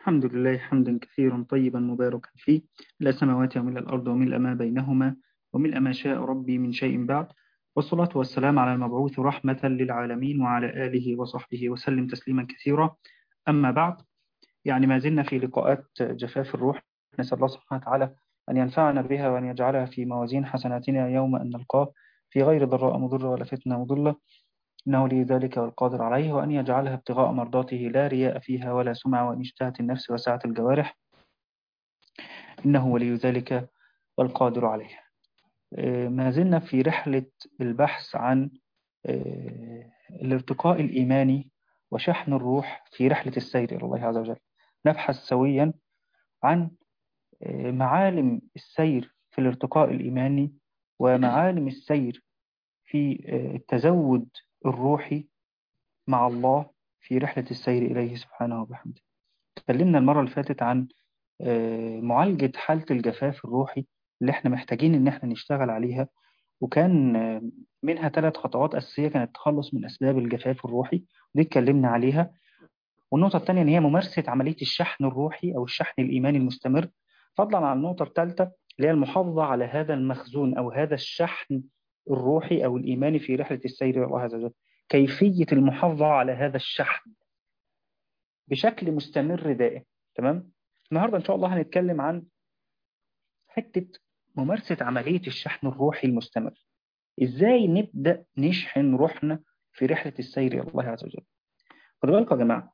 الحمد لله حمدا كثيرا طيبا مباركا فيه لا سماوات وملء الأرض وملء ما بينهما وملء ما شاء ربي من شيء بعد والصلاة والسلام على المبعوث رحمة للعالمين وعلى آله وصحبه وسلم تسليما كثيرا أما بعد يعني ما زلنا في لقاءات جفاف الروح نسأل الله سبحانه وتعالى أن ينفعنا بها وأن يجعلها في موازين حسناتنا يوم أن نلقاه في غير ضراء مضرة ولا فتنة مضلة إنه لي ذلك والقادر عليه وأن يجعلها ابتغاء مرضاته لا رياء فيها ولا سمعة وأن اشتهت النفس وسعت الجوارح إنه ولي ذلك والقادر عليه ما زلنا في رحلة البحث عن الارتقاء الإيماني وشحن الروح في رحلة السير إلى الله عز وجل نبحث سويا عن معالم السير في الارتقاء الإيماني ومعالم السير في التزود الروحي مع الله في رحلة السير إليه سبحانه وبحمده تكلمنا المرة اللي فاتت عن معالجة حالة الجفاف الروحي اللي احنا محتاجين ان احنا نشتغل عليها وكان منها ثلاث خطوات أساسية كانت التخلص من أسباب الجفاف الروحي ودي اتكلمنا عليها والنقطة الثانية ان هي ممارسة عملية الشحن الروحي أو الشحن الإيماني المستمر فضلا عن النقطة الثالثة اللي هي المحافظة على هذا المخزون أو هذا الشحن الروحي أو الإيماني في رحلة السير إلى الله عز وجل كيفية المحافظة على هذا الشحن بشكل مستمر دائم تمام النهاردة إن شاء الله هنتكلم عن حتة ممارسة عملية الشحن الروحي المستمر إزاي نبدأ نشحن روحنا في رحلة السير إلى الله عز وجل خدوا بالكم يا جماعة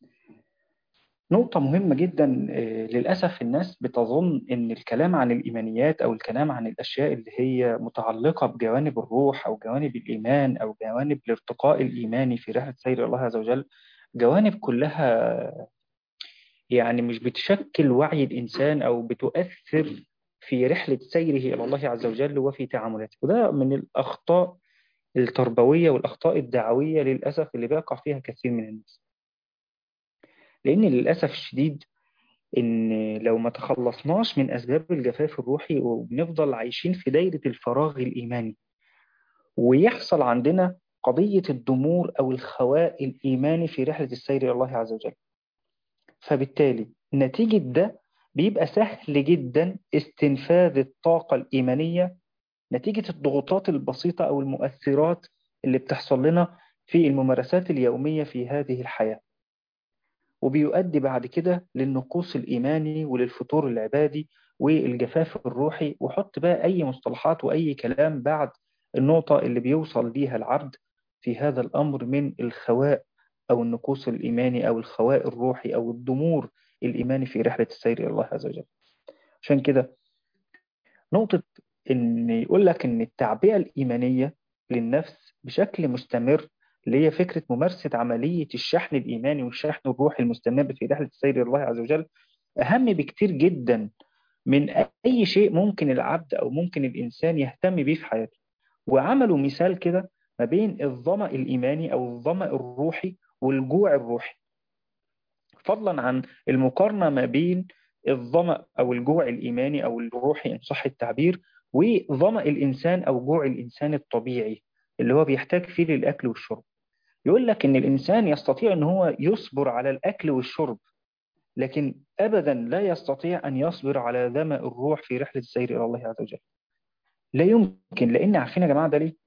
نقطة مهمة جدا للأسف الناس بتظن أن الكلام عن الإيمانيات أو الكلام عن الأشياء اللي هي متعلقة بجوانب الروح أو جوانب الإيمان أو جوانب الارتقاء الإيماني في رحلة سير الله عز وجل جوانب كلها يعني مش بتشكل وعي الإنسان أو بتؤثر في رحلة سيره إلى الله عز وجل وفي تعاملاته وده من الأخطاء التربوية والأخطاء الدعوية للأسف اللي بيقع فيها كثير من الناس لأن للأسف الشديد إن لو ما تخلصناش من أسباب الجفاف الروحي وبنفضل عايشين في دايرة الفراغ الإيماني ويحصل عندنا قضية الضمور أو الخواء الإيماني في رحلة السير إلى الله عز وجل فبالتالي نتيجة ده بيبقى سهل جدا استنفاذ الطاقة الإيمانية نتيجة الضغوطات البسيطة أو المؤثرات اللي بتحصل لنا في الممارسات اليومية في هذه الحياة وبيؤدي بعد كده للنقوص الإيماني وللفتور العبادي والجفاف الروحي وحط بقى أي مصطلحات وأي كلام بعد النقطة اللي بيوصل ليها العبد في هذا الأمر من الخواء أو النقوص الإيماني أو الخواء الروحي أو الضمور الإيماني في رحلة السير إلى الله عز وجل عشان كده نقطة إن يقول لك إن التعبئة الإيمانية للنفس بشكل مستمر اللي هي فكرة ممارسة عملية الشحن الإيماني والشحن الروحي المستمر في رحلة السير إلى الله عز وجل أهم بكتير جدا من أي شيء ممكن العبد أو ممكن الإنسان يهتم به في حياته وعملوا مثال كده ما بين الظمأ الإيماني أو الظمأ الروحي والجوع الروحي فضلا عن المقارنة ما بين الظمأ أو الجوع الإيماني أو الروحي إن صح التعبير وظمأ الإنسان أو جوع الإنسان الطبيعي اللي هو بيحتاج فيه للأكل والشرب يقول لك إن الإنسان يستطيع أن هو يصبر على الأكل والشرب لكن أبدا لا يستطيع أن يصبر على ظمأ الروح في رحلة السير إلى الله عز وجل لا يمكن لأن عارفين يا جماعة ده ليه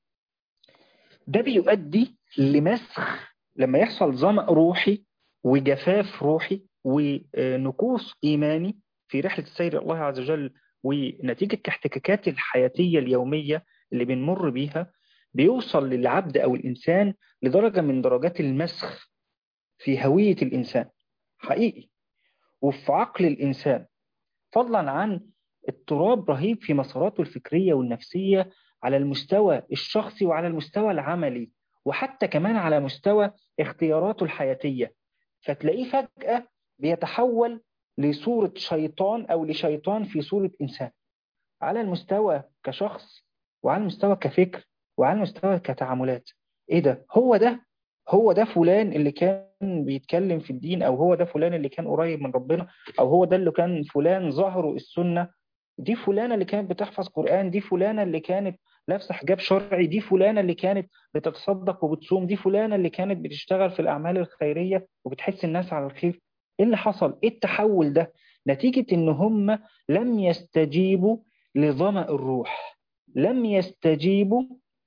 ده بيؤدي لمسخ لما يحصل ظمأ روحي وجفاف روحي ونقوص إيماني في رحلة السير إلى الله عز وجل ونتيجة الاحتكاكات الحياتية اليومية اللي بنمر بيها بيوصل للعبد أو الإنسان لدرجة من درجات المسخ في هوية الإنسان حقيقي وفي عقل الإنسان فضلا عن اضطراب رهيب في مساراته الفكرية والنفسية على المستوى الشخصي وعلى المستوى العملي وحتى كمان على مستوى اختياراته الحياتية فتلاقيه فجأة بيتحول لصورة شيطان أو لشيطان في صورة إنسان على المستوى كشخص وعلى المستوى كفكر وعلى المستوى كتعاملات إيه ده؟ هو ده هو ده فلان اللي كان بيتكلم في الدين أو هو ده فلان اللي كان قريب من ربنا أو هو ده اللي كان فلان ظهره السنة دي فلانة اللي كانت بتحفظ قرآن دي فلانة اللي كانت لابسه حجاب شرعي دي فلانة اللي كانت بتتصدق وبتصوم دي فلانة اللي كانت بتشتغل في الأعمال الخيرية وبتحس الناس على الخير إيه اللي حصل إيه التحول ده نتيجة إن هم لم يستجيبوا لظمأ الروح لم يستجيبوا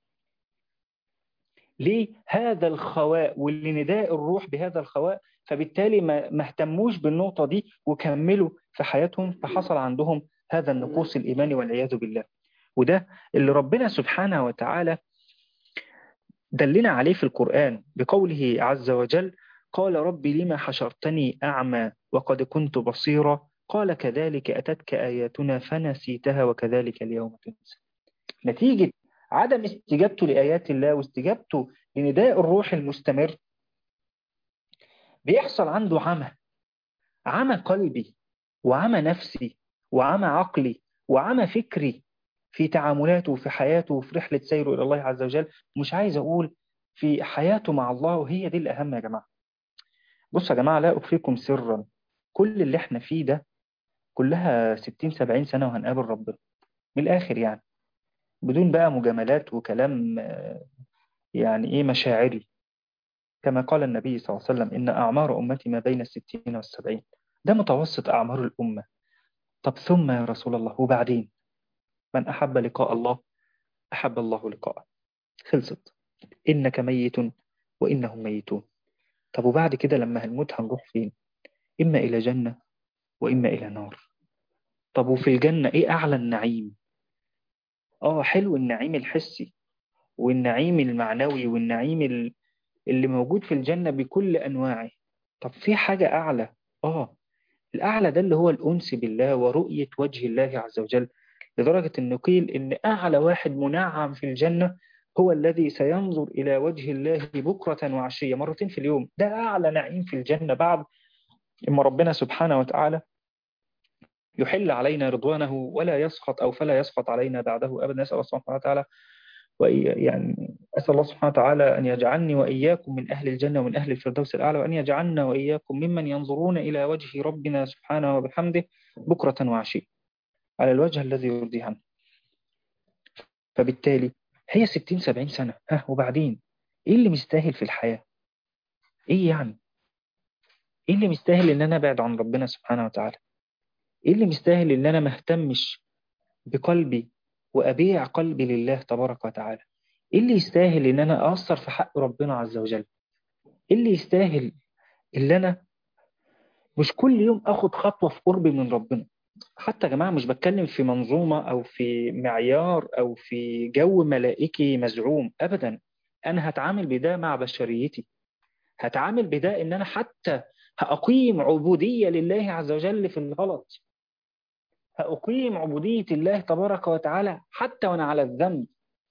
لهذا الخواء ولنداء الروح بهذا الخواء فبالتالي ما اهتموش بالنقطة دي وكملوا في حياتهم فحصل عندهم هذا النقوص الإيماني والعياذ بالله وده اللي ربنا سبحانه وتعالى دلنا عليه في القرآن بقوله عز وجل قال رب لما حشرتني أعمى وقد كنت بصيرا قال كذلك أتتك آياتنا فنسيتها وكذلك اليوم تنسى نتيجة عدم استجابته لآيات الله واستجابته لنداء الروح المستمر بيحصل عنده عمى عمى قلبي وعمى نفسي وعمى عقلي وعمى فكري في تعاملاته وفي حياته وفي رحلة سيره إلى الله عز وجل مش عايز أقول في حياته مع الله وهي دي الأهم يا جماعة بصوا يا جماعة لا أخفيكم سرا كل اللي احنا فيه ده كلها 60 70 سنة وهنقابل ربنا من الآخر يعني بدون بقى مجاملات وكلام يعني إيه مشاعري كما قال النبي صلى الله عليه وسلم إن أعمار أمتي ما بين الستين والسبعين ده متوسط أعمار الأمة طب ثم يا رسول الله وبعدين من أحب لقاء الله أحب الله لقاءه خلصت إنك ميت وإنهم ميتون طب وبعد كده لما هنموت هنروح فين إما إلى جنة وإما إلى نار طب وفي الجنة إيه أعلى النعيم آه حلو النعيم الحسي والنعيم المعنوي والنعيم اللي موجود في الجنة بكل أنواعه طب في حاجة أعلى آه الأعلى ده اللي هو الأنس بالله ورؤية وجه الله عز وجل لدرجة أنه قيل أن أعلى واحد منعم في الجنة هو الذي سينظر إلى وجه الله بكرة وعشية مرتين في اليوم ده أعلى نعيم في الجنة بعد إما ربنا سبحانه وتعالى يحل علينا رضوانه ولا يسخط أو فلا يسخط علينا بعده أبدا نسأل الله سبحانه وتعالى يعني أسأل الله سبحانه وتعالى أن يجعلني وإياكم من أهل الجنة ومن أهل الفردوس الأعلى وأن يجعلنا وإياكم ممن ينظرون إلى وجه ربنا سبحانه وبحمده بكرة وعشية على الوجه الذي يرضي عنه فبالتالي هي 60 70 سنة ها وبعدين إيه اللي مستاهل في الحياة إيه يعني إيه اللي مستاهل إن أنا أبعد عن ربنا سبحانه وتعالى إيه اللي مستاهل إن أنا ما اهتمش بقلبي وأبيع قلبي لله تبارك وتعالى إيه اللي يستاهل إن أنا أقصر في حق ربنا عز وجل إيه اللي يستاهل إن أنا مش كل يوم أخد خطوة في قربي من ربنا حتى يا جماعة مش بتكلم في منظومة أو في معيار أو في جو ملائكي مزعوم أبدا أنا هتعامل بده مع بشريتي هتعامل بده إن أنا حتى هأقيم عبودية لله عز وجل في الغلط هأقيم عبودية الله تبارك وتعالى حتى وأنا على الذنب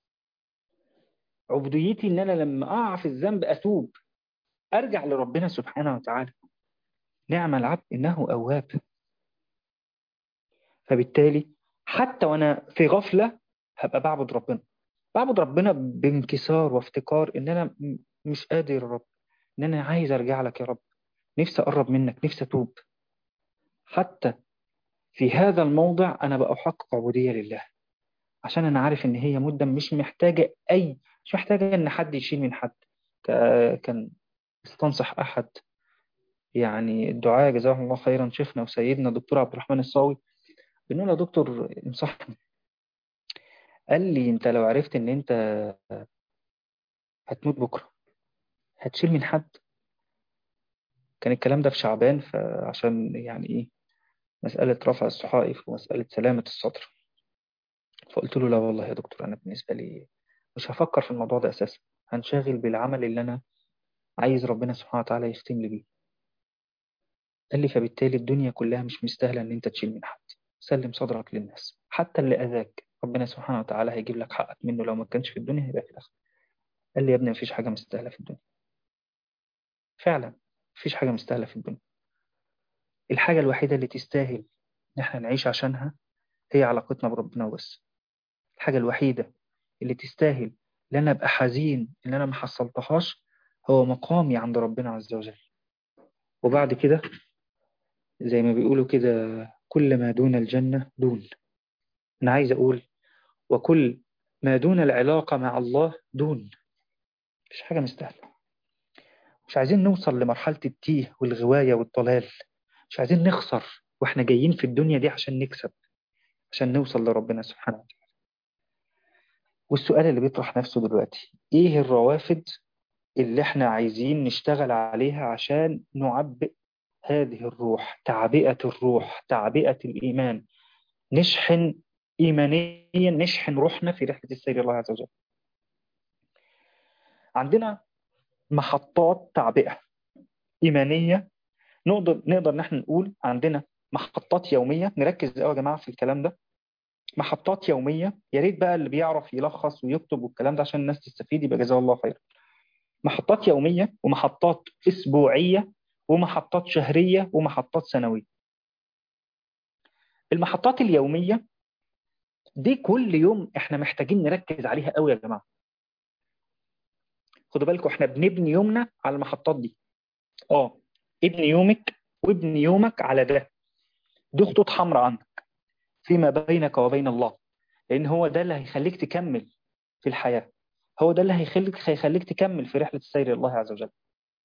عبوديتي إن أنا لما أقع في الذنب أتوب أرجع لربنا سبحانه وتعالى نعم العبد إنه أواب فبالتالي حتى وأنا في غفلة هبقى بعبد ربنا بعبد ربنا بانكسار وافتكار إن أنا مش قادر يا رب إن أنا عايز أرجع لك يا رب نفسي أقرب منك نفسي أتوب حتى في هذا الموضع أنا بأحقق عبودية لله عشان أنا عارف إن هي مدة مش محتاجة أي مش محتاجة إن حد يشيل من حد كان استنصح أحد يعني الدعاء جزاه الله خيرا شيخنا وسيدنا دكتور عبد الرحمن الصاوي بنقول يا دكتور انصحني قال لي انت لو عرفت ان انت هتموت بكرة هتشيل من حد كان الكلام ده في شعبان فعشان يعني ايه مسألة رفع الصحائف ومسألة سلامة الصدر فقلت له لا والله يا دكتور أنا بالنسبة لي مش هفكر في الموضوع ده أساسا هنشغل بالعمل اللي أنا عايز ربنا سبحانه وتعالى يختم لي بيه قال لي فبالتالي الدنيا كلها مش مستاهلة إن أنت تشيل من حد سلم صدرك للناس حتى اللي أذاك ربنا سبحانه وتعالى هيجيب لك حقك منه لو ما كانش في الدنيا هيبقى في الآخرة قال لي يا ابني مفيش حاجة مستاهلة في الدنيا فعلا مفيش حاجة مستاهلة في الدنيا الحاجة الوحيدة اللي تستاهل إن احنا نعيش عشانها هي علاقتنا بربنا وبس الحاجة الوحيدة اللي تستاهل إن أنا أبقى حزين إن أنا ما حصلتهاش هو مقامي عند ربنا عز وجل وبعد كده زي ما بيقولوا كده كل ما دون الجنة دون أنا عايز أقول وكل ما دون العلاقة مع الله دون مش حاجة مستاهلة مش عايزين نوصل لمرحلة التيه والغواية والضلال مش عايزين نخسر واحنا جايين في الدنيا دي عشان نكسب عشان نوصل لربنا سبحانه وتعالى والسؤال اللي بيطرح نفسه دلوقتي ايه الروافد اللي احنا عايزين نشتغل عليها عشان نعبئ هذه الروح تعبئة الروح تعبئة الإيمان نشحن إيمانيا نشحن روحنا في رحلة السير إلى الله عز وجل عندنا محطات تعبئة إيمانية نقدر نقدر نحن نقول عندنا محطات يومية نركز قوي يا جماعة في الكلام ده محطات يومية يا ريت بقى اللي بيعرف يلخص ويكتب والكلام ده عشان الناس تستفيد يبقى جزاه الله خير محطات يومية ومحطات أسبوعية ومحطات شهرية ومحطات سنوية المحطات اليومية دي كل يوم احنا محتاجين نركز عليها قوي يا جماعة خدوا بالكم احنا بنبني يومنا على المحطات دي اه ابني يومك وابني يومك على ده دي خطوط حمراء عندك فيما بينك وبين الله لان هو ده اللي هيخليك تكمل في الحياة هو ده اللي هيخليك هيخليك تكمل في رحلة السير إلى الله عز وجل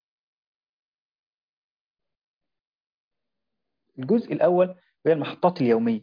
الجزء الأول هي المحطات اليومية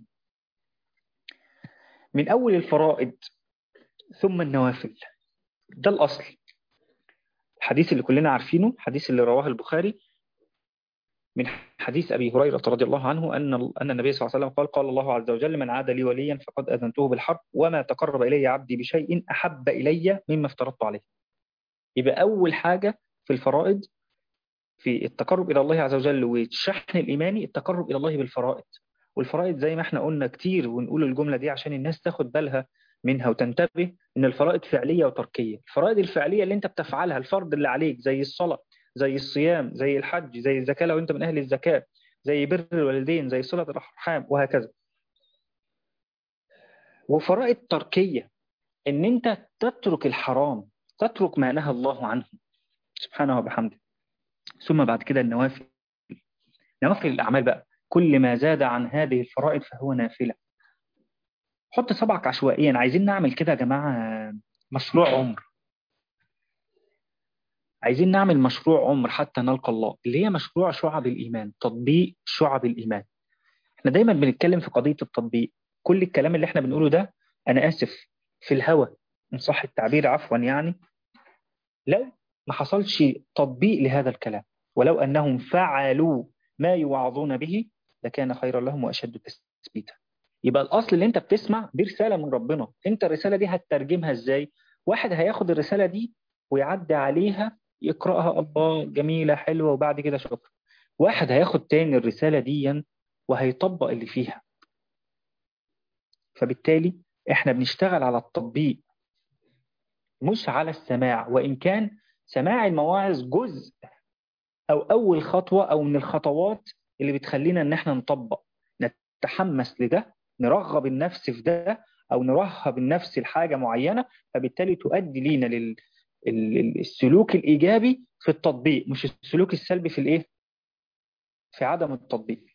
من أول الفرائض ثم النوافل ده الأصل الحديث اللي كلنا عارفينه الحديث اللي رواه البخاري من حديث أبي هريرة رضي الله عنه أن أن النبي صلى الله عليه وسلم قال قال الله عز وجل من عاد لي وليا فقد أذنته بالحرب وما تقرب إلي عبدي بشيء أحب إلي مما افترضت عليه يبقى أول حاجة في الفرائض في التقرب إلى الله عز وجل والشحن الإيماني التقرب إلى الله بالفرائض والفرائض زي ما احنا قلنا كتير ونقول الجملة دي عشان الناس تاخد بالها منها وتنتبه ان الفرائض فعلية وتركية الفرائض الفعلية اللي انت بتفعلها الفرض اللي عليك زي الصلاة زي الصيام زي الحج زي الزكاة لو انت من اهل الزكاة زي بر الوالدين زي صلة الارحام وهكذا وفرائض تركية ان انت تترك الحرام تترك ما نهى الله عنه سبحانه وبحمده ثم بعد كده النوافل نوافل الأعمال بقى كل ما زاد عن هذه الفرائض فهو نافلة حط صبعك عشوائيا عايزين نعمل كده يا جماعة مشروع عمر عايزين نعمل مشروع عمر حتى نلقى الله اللي هي مشروع شعب الإيمان تطبيق شعب الإيمان احنا دايما بنتكلم في قضية التطبيق كل الكلام اللي احنا بنقوله ده أنا آسف في الهوى إن صح التعبير عفوا يعني لو ما حصلش تطبيق لهذا الكلام ولو أنهم فعلوا ما يوعظون به لكان خيرا لهم وأشد تثبيتا يبقى الأصل اللي أنت بتسمع دي رسالة من ربنا أنت الرسالة دي هتترجمها إزاي واحد هياخد الرسالة دي ويعدي عليها يقرأها الله جميلة حلوة وبعد كده شكرا واحد هياخد تاني الرسالة دي وهيطبق اللي فيها فبالتالي احنا بنشتغل على التطبيق مش على السماع وإن كان سماع المواعظ جزء أو أول خطوة أو من الخطوات اللي بتخلينا إن احنا نطبق نتحمس لده نرغب النفس في ده أو نرهب النفس لحاجة معينة فبالتالي تؤدي لينا للسلوك الإيجابي في التطبيق مش السلوك السلبي في الإيه؟ في عدم التطبيق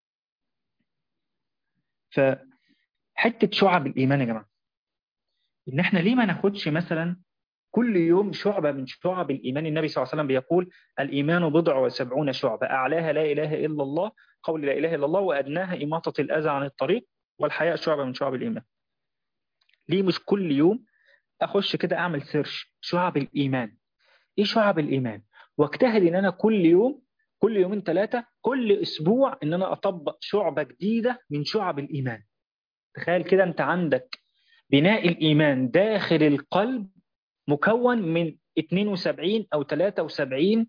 فحتة شعب الإيمان يا جماعة إن احنا ليه ما ناخدش مثلا كل يوم شعبة من شعب الإيمان النبي صلى الله عليه وسلم بيقول الإيمان بضع وسبعون شعبة أعلاها لا إله إلا الله قول لا إله إلا الله وأدناها إماطة الأذى عن الطريق والحياء شعبة من شعب الإيمان ليه مش كل يوم أخش كده أعمل سيرش شعب الإيمان إيه شعب الإيمان واجتهد إن أنا كل يوم كل يومين ثلاثة كل أسبوع إن أنا أطبق شعبة جديدة من شعب الإيمان تخيل كده أنت عندك بناء الإيمان داخل القلب مكون من 72 أو 73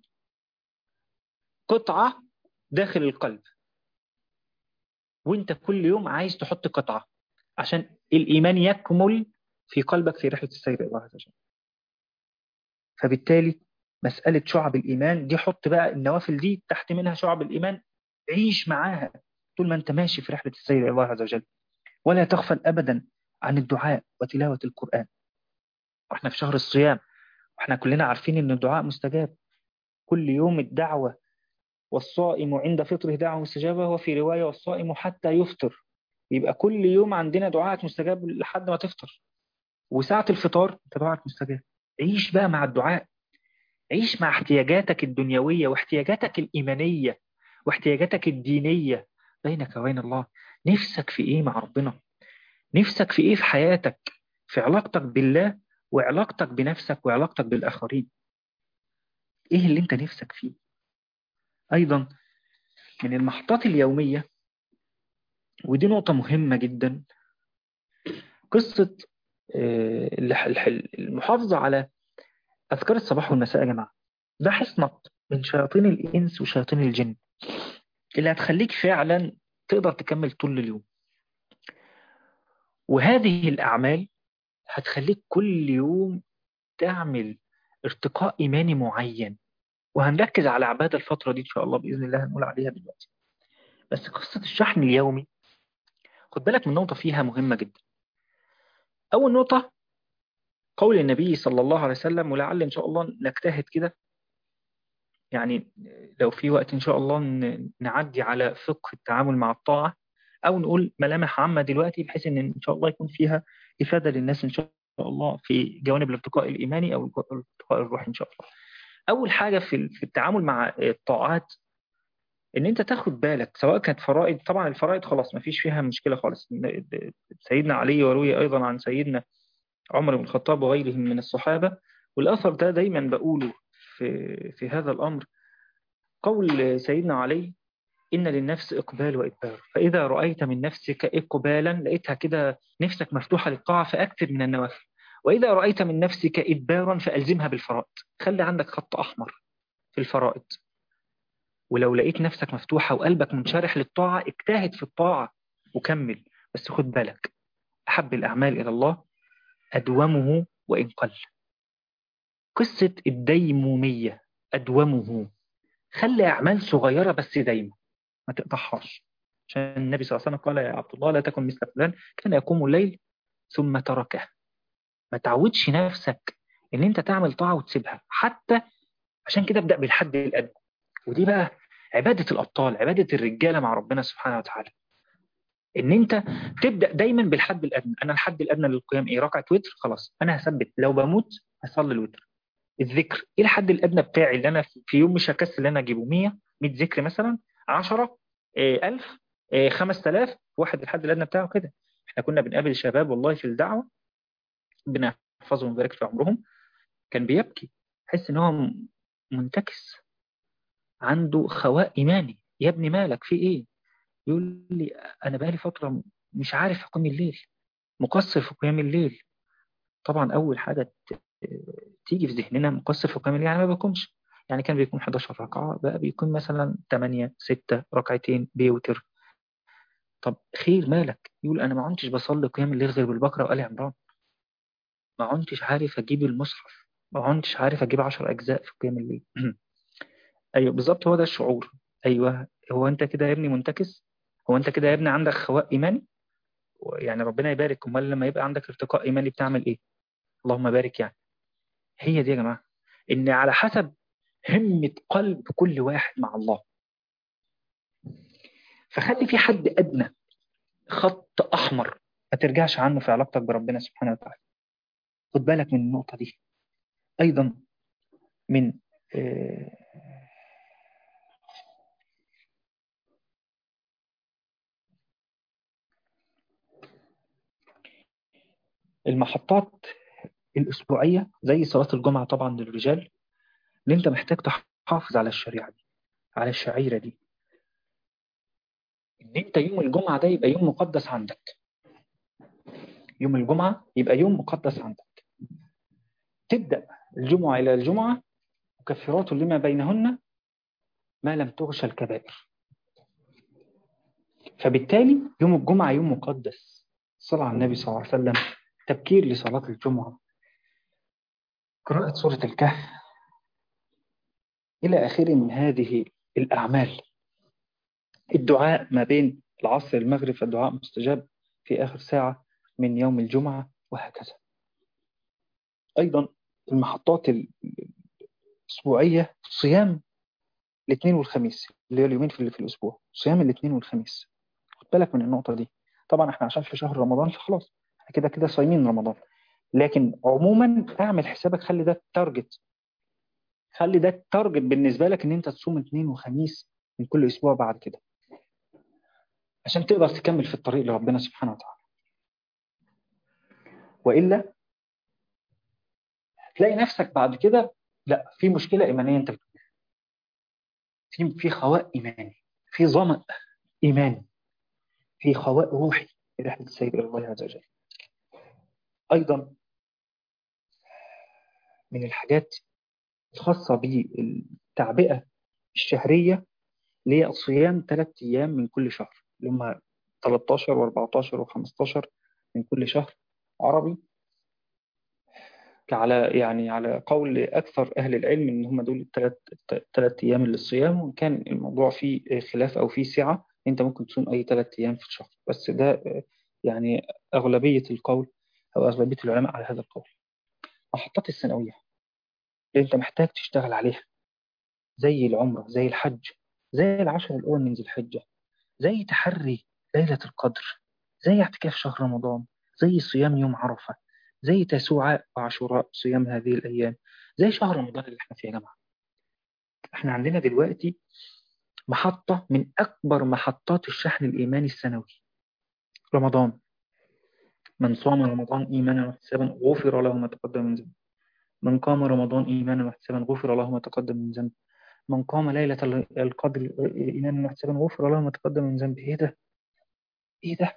قطعة داخل القلب وانت كل يوم عايز تحط قطعة عشان الإيمان يكمل في قلبك في رحلة السير إلى الله عز وجل فبالتالي مسألة شعب الإيمان دي حط بقى النوافل دي تحت منها شعب الإيمان عيش معاها طول ما انت ماشي في رحلة السير إلى الله عز وجل ولا تغفل أبدا عن الدعاء وتلاوة القرآن واحنا في شهر الصيام واحنا كلنا عارفين ان الدعاء مستجاب كل يوم الدعوة والصائم عند فطره دعوة مستجابة وفي رواية والصائم حتى يفطر يبقى كل يوم عندنا دعاء مستجاب لحد ما تفطر وساعة الفطار انت دعاءك مستجاب عيش بقى مع الدعاء عيش مع احتياجاتك الدنيوية واحتياجاتك الإيمانية واحتياجاتك الدينية بينك وبين الله نفسك في إيه مع ربنا نفسك في إيه في حياتك في علاقتك بالله وعلاقتك بنفسك وعلاقتك بالآخرين إيه اللي أنت نفسك فيه أيضا من المحطات اليومية ودي نقطة مهمة جدا قصة المحافظة على أذكار الصباح والمساء يا جماعة ده حصنك من شياطين الإنس وشياطين الجن اللي هتخليك فعلا تقدر تكمل طول اليوم وهذه الأعمال هتخليك كل يوم تعمل ارتقاء إيماني معين وهنركز على عبادة الفترة دي إن شاء الله بإذن الله هنقول عليها دلوقتي بس قصة الشحن اليومي خد بالك من نقطة فيها مهمة جدا أول نقطة قول النبي صلى الله عليه وسلم ولعل إن شاء الله نجتهد كده يعني لو في وقت إن شاء الله نعدي على فقه التعامل مع الطاعة أو نقول ملامح عامة دلوقتي بحيث إن إن شاء الله يكون فيها إفادة للناس إن شاء الله في جوانب الارتقاء الإيماني أو الارتقاء الروحي إن شاء الله أول حاجة في في التعامل مع الطاعات إن أنت تاخد بالك سواء كانت فرائض طبعا الفرائض خلاص ما فيش فيها مشكلة خالص سيدنا علي وروي أيضا عن سيدنا عمر بن الخطاب وغيرهم من الصحابة والأثر ده دايما بقوله في, في هذا الأمر قول سيدنا علي إن للنفس إقبال وإدبار فإذا رأيت من نفسك إقبالا لقيتها كده نفسك مفتوحة للطاعة فأكثر من النوافل وإذا رأيت من نفسك إدبارا فألزمها بالفرائض خلي عندك خط أحمر في الفرائض ولو لقيت نفسك مفتوحة وقلبك منشرح للطاعة اجتهد في الطاعة وكمل بس خد بالك أحب الأعمال إلى الله أدومه وإن قل قصة الديمومية أدومه خلي أعمال صغيرة بس دايمة ما تقطعهاش عشان النبي صلى الله عليه وسلم قال يا عبد الله لا تكن مثل فلان كان يقوم الليل ثم تركه ما تعودش نفسك ان انت تعمل طاعة وتسيبها حتى عشان كده ابدأ بالحد الأدنى ودي بقى عبادة الأبطال عبادة الرجالة مع ربنا سبحانه وتعالى ان انت تبدأ دايما بالحد الأدنى انا الحد الأدنى للقيام ايه ركعة وتر خلاص انا هثبت لو بموت هصلي الوتر الذكر ايه الحد الأدنى بتاعي اللي انا في يوم مش هكسل ان انا اجيبه 100 100 ذكر مثلا 10 1000 5000 واحد الحد الأدنى بتاعه كده احنا كنا بنقابل شباب والله في الدعوة ربنا يحفظهم ويبارك في عمرهم كان بيبكي حس ان هو منتكس عنده خواء إيماني يا ابني مالك في إيه يقول لي أنا بقالي فترة مش عارف أقوم الليل مقصر في قيام الليل طبعا أول حاجة تيجي في ذهننا مقصر في قيام الليل يعني ما بيقومش يعني كان بيكون 11 ركعة بقى بيكون مثلا 8 6 ركعتين بيوتر طب خير مالك يقول أنا ما عدتش بصلي قيام الليل غير بالبقرة وآل عمران ما عدتش عارف أجيب المصحف ما عدتش عارف أجيب 10 أجزاء في قيام الليل ايوه بالظبط هو ده الشعور ايوه هو انت كده يا ابني منتكس هو انت كده يا ابني عندك خواء ايماني يعني ربنا يبارك امال لما يبقى عندك ارتقاء ايماني بتعمل ايه اللهم بارك يعني هي دي يا جماعه ان على حسب همه قلب كل واحد مع الله فخلي في حد ادنى خط احمر ما ترجعش عنه في علاقتك بربنا سبحانه وتعالى خد بالك من النقطه دي ايضا من آه المحطات الأسبوعية زي صلاة الجمعة طبعا للرجال اللي انت محتاج تحافظ على الشريعة دي على الشعيرة دي ان انت يوم الجمعة ده يبقى يوم مقدس عندك يوم الجمعة يبقى يوم مقدس عندك تبدأ الجمعة إلى الجمعة مكفرات لما بينهن ما لم تغش الكبائر فبالتالي يوم الجمعة يوم مقدس صلى على النبي صلى الله عليه وسلم تبكير لصلاة الجمعة قراءة سورة الكهف إلى آخره من هذه الأعمال الدعاء ما بين العصر والمغرب فالدعاء مستجاب في آخر ساعة من يوم الجمعة وهكذا أيضا المحطات الأسبوعية صيام الاثنين والخميس اللي هي اليومين في, في الأسبوع صيام الاثنين والخميس خد بالك من النقطة دي طبعا احنا عشان في شهر رمضان فخلاص احنا كده كده صايمين رمضان لكن عموما اعمل حسابك خلي ده التارجت خلي ده التارجت بالنسبة لك ان انت تصوم اثنين وخميس من كل أسبوع بعد كده عشان تقدر تكمل في الطريق لربنا سبحانه وتعالى وإلا تلاقي نفسك بعد كده لا في مشكلة إيمانية أنت بتواجهها في في خواء إيماني في ظمأ إيماني في خواء روحي في رحلة السيد إلى الله عز وجل أيضا من الحاجات الخاصة بالتعبئة الشهرية اللي هي الصيام ثلاث أيام من كل شهر اللي هم 13 و14 و15 من كل شهر عربي على يعني على قول أكثر أهل العلم إن هم دول الثلاث ثلاث أيام للصيام وإن كان الموضوع فيه خلاف أو فيه سعة أنت ممكن تصوم أي ثلاث أيام في الشهر بس ده يعني أغلبية القول أو أغلبية العلماء على هذا القول محطات السنوية اللي أنت محتاج تشتغل عليها زي العمرة زي الحج زي العشر الأول من ذي الحجة زي تحري ليلة القدر زي اعتكاف شهر رمضان زي صيام يوم عرفة زي تسوعاء وعاشوراء صيام هذه الأيام زي شهر رمضان اللي احنا فيه يا جماعة احنا عندنا دلوقتي محطة من أكبر محطات الشحن الإيماني السنوي رمضان من صام رمضان إيمانا واحتسابا غفر له ما تقدم من ذنبه من قام رمضان إيمانا واحتسابا غفر له ما تقدم من ذنبه من قام ليلة القدر إيمانا واحتسابا غفر له ما تقدم من ذنبه إيه ده؟ إيه ده؟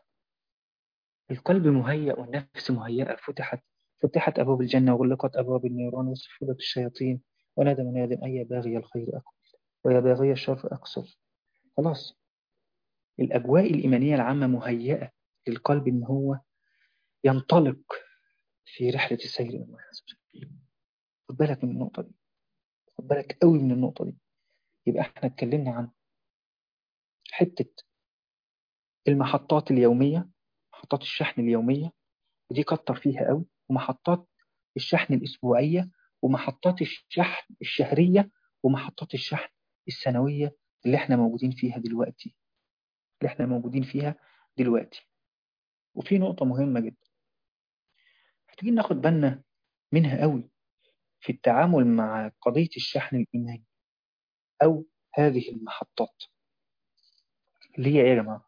القلب مهيأ والنفس مهيئة فتحت فتحت أبواب الجنة وغلقت أبواب النيران وصفدت الشياطين ونادى مناد أي باغي الخير أقبل ويا باغي الشر أقصر خلاص الأجواء الإيمانية العامة مهيئة للقلب إن هو ينطلق في رحلة السير إلى الله عز وجل خد بالك من النقطة دي خد بالك قوي من النقطة دي يبقى احنا اتكلمنا عن حتة المحطات اليومية محطات الشحن اليومية ودي كتر فيها قوي ومحطات الشحن الأسبوعية ومحطات الشحن الشهرية ومحطات الشحن السنوية اللي احنا موجودين فيها دلوقتي اللي احنا موجودين فيها دلوقتي وفي نقطة مهمة جدا محتاجين ناخد بالنا منها قوي في التعامل مع قضية الشحن الإيماني أو هذه المحطات اللي هي إيه يا جماعة؟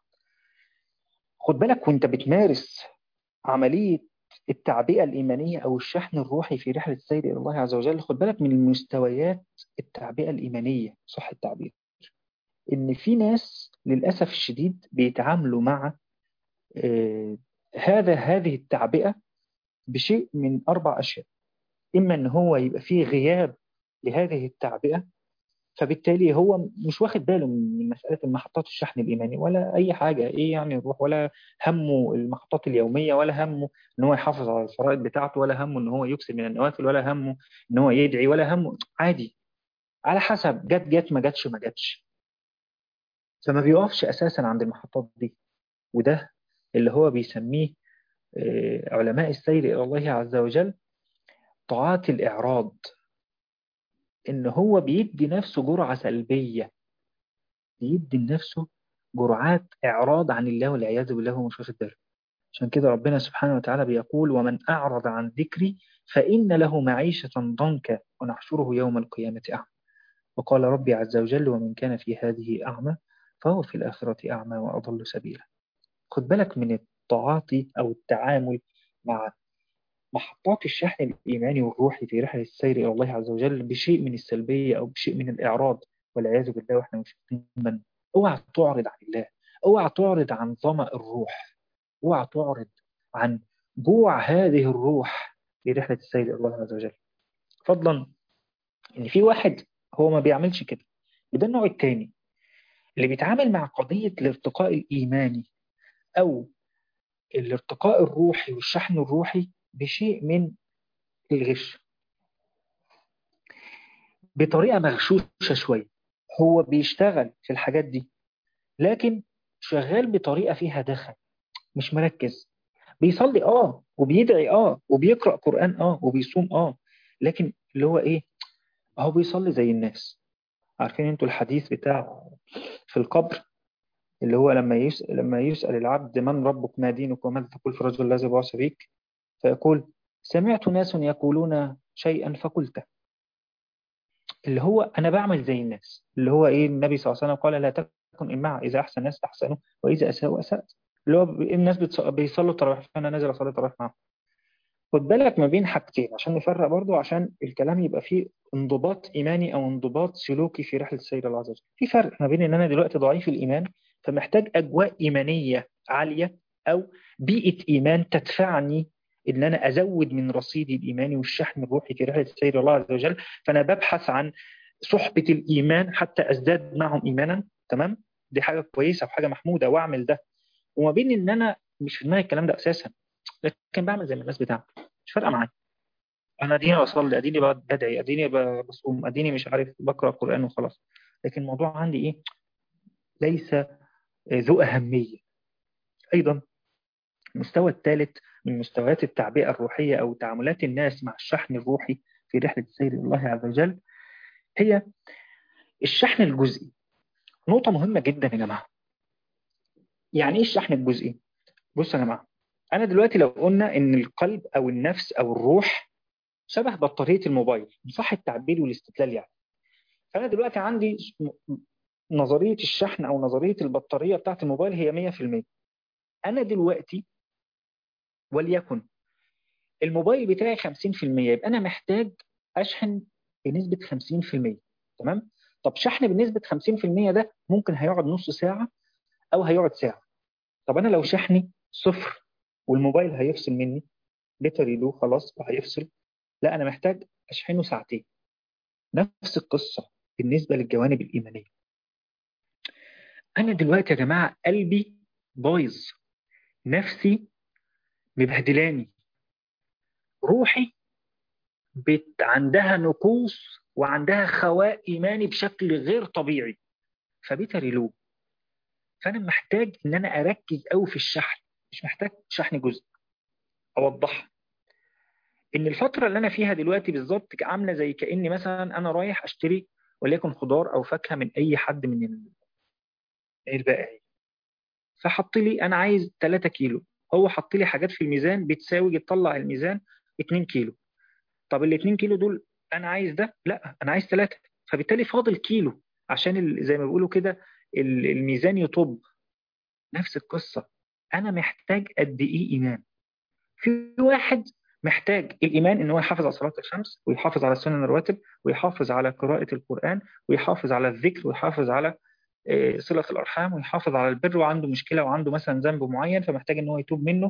خد بالك وأنت بتمارس عملية التعبئة الإيمانية أو الشحن الروحي في رحلة السير إلى الله عز وجل خد بالك من المستويات التعبئة الإيمانية صح التعبير إن في ناس للأسف الشديد بيتعاملوا مع آه هذا هذه التعبئة بشيء من أربع أشياء إما أن هو يبقى فيه غياب لهذه التعبئة فبالتالي هو مش واخد باله من مسألة المحطات الشحن الإيماني ولا أي حاجة إيه يعني يروح ولا همه المحطات اليومية ولا همه إن هو يحافظ على الفرائض بتاعته ولا همه إن هو يكسب من النوافل ولا همه إن هو يدعي ولا همه عادي على حسب جت جت ما جتش ما جتش فما بيقفش أساسا عند المحطات دي وده اللي هو بيسميه علماء السير إلى الله عز وجل طاعة الإعراض إن هو بيدي نفسه جرعة سلبية بيدي لنفسه جرعات إعراض عن الله والعياذ بالله هو مش واخد باله عشان كده ربنا سبحانه وتعالى بيقول ومن أعرض عن ذكري فإن له معيشة ضنكا ونحشره يوم القيامة أعمى وقال ربي عز وجل ومن كان في هذه أعمى فهو في الآخرة أعمى وأضل سبيلا خد بالك من التعاطي أو التعامل مع محطات الشحن الإيماني والروحي في رحلة السير إلى الله عز وجل بشيء من السلبية أو بشيء من الإعراض والعياذ بالله وإحنا مش من اوعى تعرض عن الله اوعى تعرض عن ظمأ الروح اوعى تعرض عن جوع هذه الروح في رحلة السير إلى الله عز وجل فضلا إن في واحد هو ما بيعملش كده وده النوع الثاني اللي بيتعامل مع قضية الارتقاء الإيماني أو الارتقاء الروحي والشحن الروحي بشيء من الغش بطريقة مغشوشة شوية هو بيشتغل في الحاجات دي لكن شغال بطريقة فيها دخل مش مركز بيصلي اه وبيدعي اه وبيقرأ قرآن اه وبيصوم اه لكن اللي هو ايه هو بيصلي زي الناس عارفين انتوا الحديث بتاع في القبر اللي هو لما يسأل لما يسأل العبد من ربك ما دينك وماذا تقول في الرجل الذي بعث بك فيقول سمعت ناس يقولون شيئا فقلته اللي هو أنا بعمل زي الناس اللي هو إيه النبي صلى الله عليه وسلم قال لا تكن إمعة إذا أحسن الناس أحسنوا وإذا أساءوا أسأت اللي هو الناس بيصلوا التراويح فأنا نازل أصلي التراويح معاهم خد بالك ما بين حاجتين عشان نفرق برضو عشان الكلام يبقى فيه انضباط إيماني أو انضباط سلوكي في رحلة السير الله عز وجل في فرق ما بين إن أنا دلوقتي ضعيف الإيمان فمحتاج أجواء إيمانية عالية أو بيئة إيمان تدفعني إن أنا أزود من رصيدي الإيماني والشحن الروحي في رحلة السير الله عز وجل فأنا ببحث عن صحبة الإيمان حتى أزداد معهم إيمانا تمام دي حاجة كويسة وحاجة محمودة وأعمل ده وما بين إن أنا مش في دماغي الكلام ده أساسا لكن بعمل زي ما الناس بتعمل مش فارقة معايا أنا أديني بصلي أديني بدعي أديني بصوم أديني مش عارف بقرأ قرآن وخلاص لكن الموضوع عندي إيه ليس ذو أهمية أيضا المستوى الثالث من مستويات التعبئة الروحية أو تعاملات الناس مع الشحن الروحي في رحلة السير إلى الله عز وجل هي الشحن الجزئي نقطة مهمة جدا يا جماعة يعني إيه الشحن الجزئي؟ بصوا يا جماعة أنا دلوقتي لو قلنا إن القلب أو النفس أو الروح شبه بطارية الموبايل صح التعبير والاستدلال يعني فأنا دلوقتي عندي نظرية الشحن أو نظرية البطارية بتاعت الموبايل هي 100% أنا دلوقتي وليكن الموبايل بتاعي 50% يبقى أنا محتاج أشحن بنسبة 50% تمام؟ طب شحن بنسبة 50% ده ممكن هيقعد نص ساعة أو هيقعد ساعة طب أنا لو شحني صفر والموبايل هيفصل مني بيتري له خلاص هيفصل لا أنا محتاج أشحنه ساعتين نفس القصة بالنسبة للجوانب الإيمانية أنا دلوقتي يا جماعة قلبي بايظ نفسي مبهدلاني روحي بت عندها نقوص وعندها خواء إيماني بشكل غير طبيعي فبيتري له فأنا محتاج إن أنا أركز أوي في الشحن مش محتاج شحن جزء أوضحها إن الفترة اللي أنا فيها دلوقتي بالظبط عاملة زي كأني مثلا أنا رايح أشتري وليكن خضار أو فاكهة من أي حد من البائعين فحط لي أنا عايز 3 كيلو هو حط لي حاجات في الميزان بتساوي يطلع الميزان 2 كيلو طب ال 2 كيلو دول انا عايز ده لا انا عايز 3 فبالتالي فاضل كيلو عشان زي ما بيقولوا كده الميزان يطب نفس القصة انا محتاج قد ايه ايمان في واحد محتاج الايمان ان هو يحافظ على صلاه الشمس ويحافظ على السنن الرواتب ويحافظ على قراءه القران ويحافظ على الذكر ويحافظ على صلة الأرحام ويحافظ على البر وعنده مشكلة وعنده مثلا ذنب معين فمحتاج إن هو يتوب منه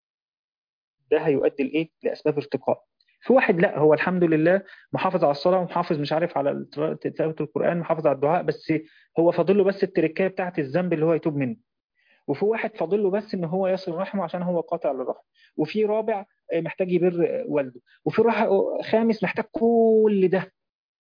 ده هيؤدي لإيه؟ لأسباب ارتقاء. في واحد لا هو الحمد لله محافظ على الصلاة ومحافظ مش عارف على تلاوة القرآن محافظ على الدعاء بس هو فاضل له بس التركية بتاعت الذنب اللي هو يتوب منه. وفي واحد فاضل له بس إن هو يصل رحمه عشان هو قاطع للرحم. وفي رابع محتاج يبر والده. وفي خامس محتاج كل ده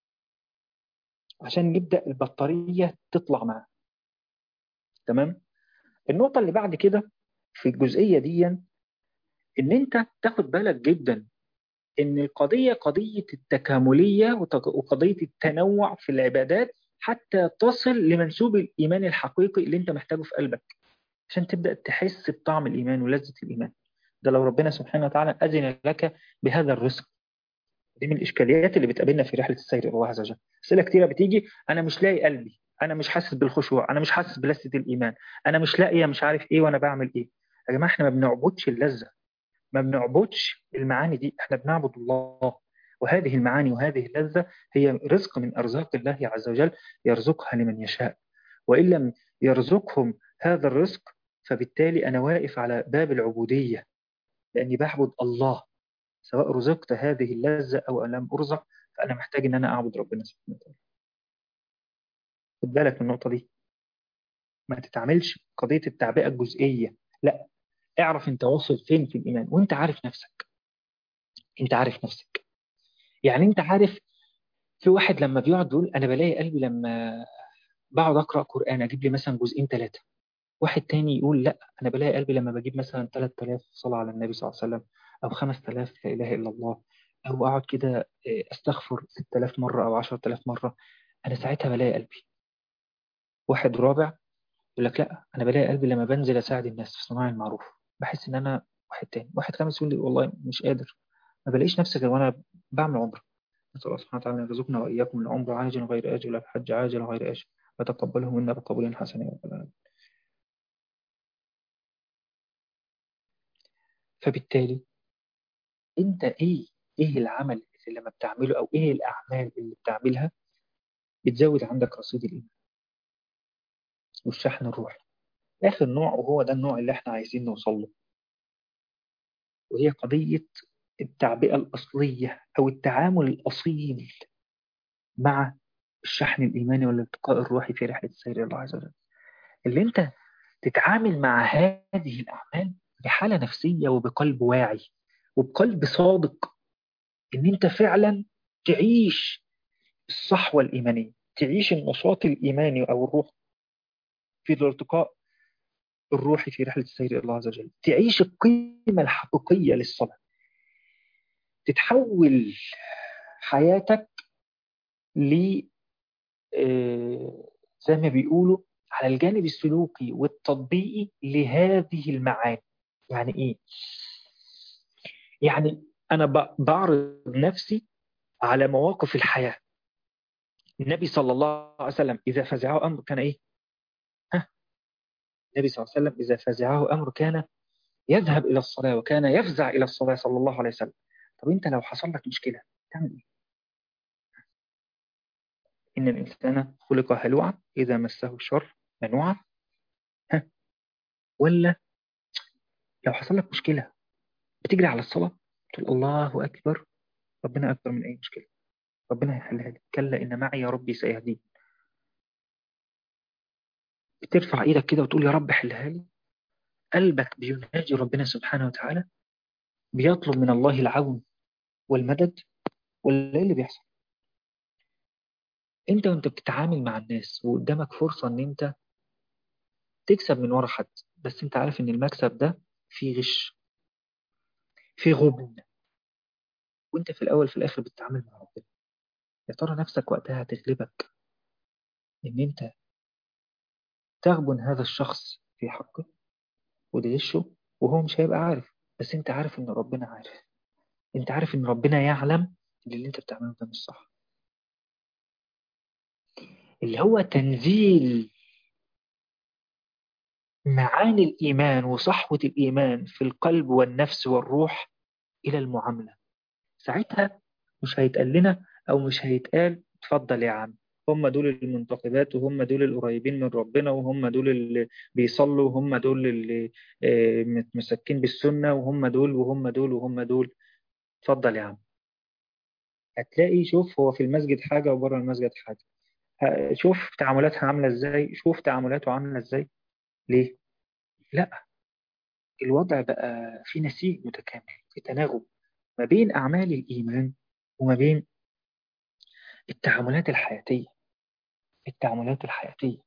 عشان يبدأ البطارية تطلع معاه تمام النقطة اللي بعد كده في الجزئية دي ان انت تاخد بالك جدا ان القضية قضية التكاملية وقضية التنوع في العبادات حتى تصل لمنسوب الإيمان الحقيقي اللي انت محتاجه في قلبك عشان تبدأ تحس بطعم الإيمان ولذة الإيمان ده لو ربنا سبحانه وتعالى أذن لك بهذا الرزق دي من الإشكاليات اللي بتقابلنا في رحلة السير إلى الله عز وجل أسئلة كتيرة بتيجي أنا مش لاقي قلبي أنا مش حاسس بالخشوع أنا مش حاسس بلذة الإيمان أنا مش لاقية مش عارف إيه وأنا بعمل إيه يا جماعة إحنا ما بنعبدش اللذة ما بنعبدش المعاني دي إحنا بنعبد الله وهذه المعاني وهذه اللذة هي رزق من أرزاق الله عز وجل يرزقها لمن يشاء وإن لم يرزقهم هذا الرزق فبالتالي أنا واقف على باب العبودية لأني بعبد الله سواء رزقت هذه اللذة أو لم أرزق فأنا محتاج إن أنا أعبد ربنا سبحانه وتعالى خد بالك من النقطة دي ما تتعاملش قضية التعبئة الجزئية لا اعرف انت واصل فين في الإيمان وانت عارف نفسك انت عارف نفسك يعني انت عارف في واحد لما بيقعد يقول انا بلاقي قلبي لما بقعد اقرا قران اجيب لي مثلا جزئين ثلاثه واحد تاني يقول لا انا بلاقي قلبي لما بجيب مثلا 3000 صلاه على النبي صلى الله عليه وسلم او 5000 لا اله الا الله او اقعد كده استغفر 6000 مره او 10000 مره انا ساعتها بلاقي قلبي واحد رابع يقول لك لا انا بلاقي قلبي لما بنزل اساعد الناس في صناعه المعروف بحس ان انا واحد تاني واحد خامس يقول لي والله مش قادر ما بلاقيش نفسي غير وانا بعمل عمره نسأل الله سبحانه وتعالى أن يرزقنا وإياكم العمر عاجل غير آجل والحج عاجل غير آجل وتقبله منا بقبول حسن يا رب العالمين فبالتالي انت ايه ايه العمل اللي لما بتعمله او ايه الاعمال اللي بتعملها بتزود عندك رصيد الايمان والشحن الروحي اخر نوع وهو ده النوع اللي احنا عايزين نوصل له وهي قضية التعبئة الأصلية أو التعامل الأصيل مع الشحن الإيماني والالتقاء الروحي في رحلة السير إلى الله عز وجل اللي أنت تتعامل مع هذه الأعمال بحالة نفسية وبقلب واعي وبقلب صادق إن أنت فعلا تعيش الصحوة الإيمانية تعيش النشاط الإيماني أو الروح في الارتقاء الروحي في رحلة السير إلى الله عز وجل تعيش القيمة الحقيقية للصلاة تتحول حياتك ل زي ما بيقولوا على الجانب السلوكي والتطبيقي لهذه المعاني يعني ايه يعني انا بعرض نفسي على مواقف الحياة النبي صلى الله عليه وسلم اذا فزعه امر كان ايه ها النبي صلى الله عليه وسلم اذا فزعه امر كان يذهب الى الصلاة وكان يفزع الى الصلاة صلى الله عليه وسلم طب انت لو حصل لك مشكلة تعمل ايه إن الإنسان خلق هلوعا إذا مسه الشر منوعا ها ولا لو حصل لك مشكلة بتجري على الصلاة تقول الله أكبر ربنا أكبر من أي مشكلة ربنا هيحلها لي كلا إن معي يا ربي سيهدين بترفع إيدك كده وتقول يا رب حلها لي قلبك بيناجي ربنا سبحانه وتعالى بيطلب من الله العون والمدد ولا إيه اللي بيحصل انت وانت بتتعامل مع الناس وقدامك فرصة ان انت تكسب من ورا حد بس انت عارف ان المكسب ده فيه غش فيه غبن وانت في الاول في الاخر بتتعامل مع ربنا يا ترى نفسك وقتها هتغلبك ان انت تغبن هذا الشخص في حقه وتغشه وهو مش هيبقى عارف بس انت عارف ان ربنا عارف انت عارف ان ربنا يعلم ان اللي انت بتعمله ده مش صح اللي هو تنزيل معاني الإيمان وصحوة الإيمان في القلب والنفس والروح إلى المعاملة ساعتها مش هيتقال لنا أو مش هيتقال اتفضل يا عم هم دول المنتقبات وهم دول القريبين من ربنا وهم دول اللي بيصلوا وهم دول اللي متمسكين بالسنة وهم دول وهم دول وهم دول اتفضل يا عم هتلاقي شوف هو في المسجد حاجة وبره المسجد حاجة شوف تعاملاتها عاملة ازاي شوف تعاملاته عاملة ازاي ليه لا الوضع بقى في نسيج متكامل في تناغم ما بين أعمال الإيمان وما بين التعاملات الحياتية التعاملات الحياتية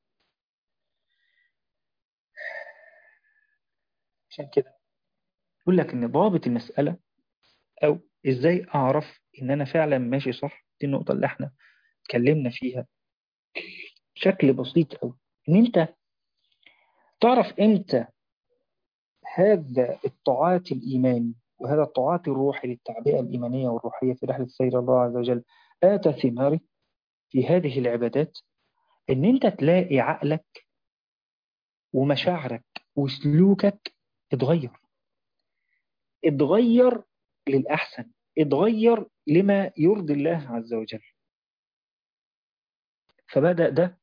عشان كده يقول لك ان ضابط المسألة او ازاي اعرف ان انا فعلا ماشي صح دي النقطة اللي احنا اتكلمنا فيها بشكل بسيط قوي ان انت تعرف امتى هذا الطاعات الإيماني وهذا الطاعات الروحي للتعبئة الإيمانية والروحية في رحلة سير الله عز وجل آتى ثماره في هذه العبادات إن أنت تلاقي عقلك ومشاعرك وسلوكك اتغير اتغير للأحسن اتغير لما يرضي الله عز وجل فبدأ ده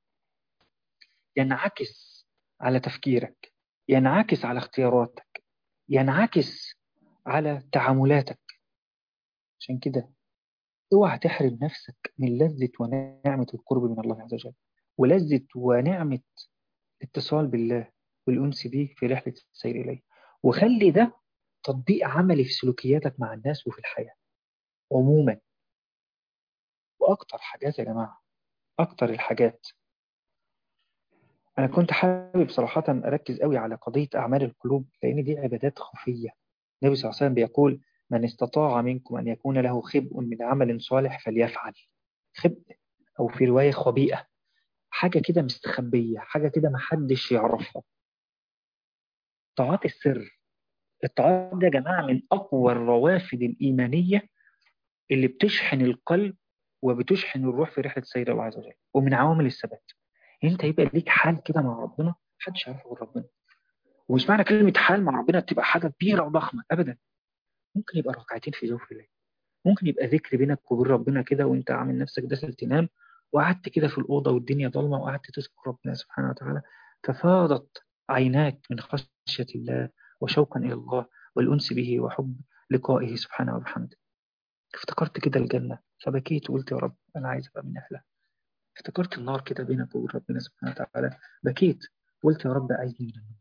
ينعكس على تفكيرك ينعكس على اختياراتك ينعكس على تعاملاتك عشان كده اوعى تحرم نفسك من لذة ونعمة القرب من الله عز وجل ولذة ونعمة الاتصال بالله والأنس به في رحلة السير إليه وخلي ده تطبيق عملي في سلوكياتك مع الناس وفي الحياة عموما وأكتر حاجات يا جماعة أكتر الحاجات أنا كنت حابب صراحة أركز قوي على قضية أعمال القلوب لأن دي عبادات خفية النبي صلى الله عليه وسلم بيقول من استطاع منكم أن يكون له خبء من عمل صالح فليفعل خبء أو في رواية خبيئة حاجة كده مستخبية حاجة كده محدش يعرفها طاعات السر الطاعات دي يا جماعة من أقوى الروافد الإيمانية اللي بتشحن القلب وبتشحن الروح في رحلة السيد الله عز وجل ومن عوامل الثبات انت يبقى ليك حال كده مع ربنا محدش يعرفه غير ربنا ومش معنى كلمة حال مع ربنا تبقى حاجة كبيرة وضخمة أبدا ممكن يبقى ركعتين في جوف الليل ممكن يبقى ذكر بينك وبين ربنا كده وانت عامل نفسك داخل تنام وقعدت كده في الأوضة والدنيا ضلمة وقعدت تذكر ربنا سبحانه وتعالى ففاضت عيناك من خشية الله وشوقا إلى الله والأنس به وحب لقائه سبحانه وبحمده افتكرت كده الجنة فبكيت وقلت يا رب أنا عايز أبقى من أهلها افتكرت النار كده بينك وبين ربنا سبحانه وتعالى بكيت قلت يا رب أعيذني من النار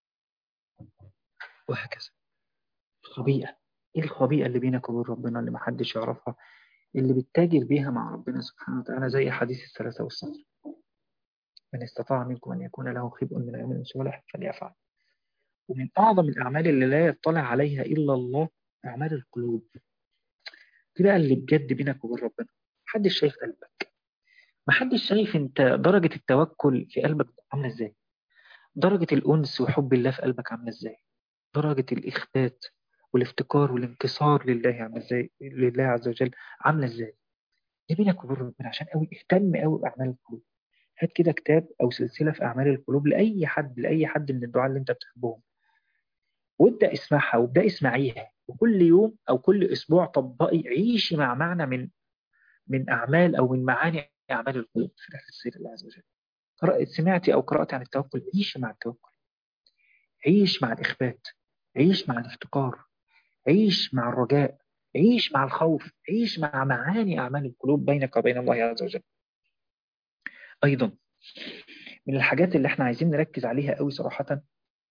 وهكذا الخبيئة إيه الخبيئة اللي بينك وبين ربنا اللي محدش يعرفها اللي بتتاجر بيها مع ربنا سبحانه وتعالى زي حديث الثلاثة والسطر من استطاع منكم أن يكون له خبء من عمل صالح فليفعل ومن أعظم الأعمال اللي لا يطلع عليها إلا الله أعمال القلوب دي بقى اللي بجد بينك وبين ربنا محدش شايف قلبك محدش شايف انت درجة التوكل في قلبك عاملة ازاي درجة الأنس وحب الله في قلبك عاملة ازاي درجة الإخبات والافتكار والانكسار لله عاملة ازاي لله عز وجل عاملة ازاي دي بينك وبين ربنا عشان قوي اهتم قوي بأعمال القلوب هات كده كتاب أو سلسلة في أعمال القلوب لأي حد لأي حد من الدعاء اللي أنت بتحبهم وابدأ اسمعها وابدأ اسمعيها وكل يوم أو كل أسبوع طبقي عيشي مع معنى من من أعمال أو من معاني أعمال القلوب في رحلة السير الله عز وجل قرأت سمعتي أو قرأت عن التوكل عيشي مع التوكل عيش مع الإخبات عيش مع الافتقار عيش مع الرجاء عيش مع الخوف عيش مع معاني أعمال القلوب بينك وبين الله عز وجل أيضا من الحاجات اللي احنا عايزين نركز عليها قوي صراحة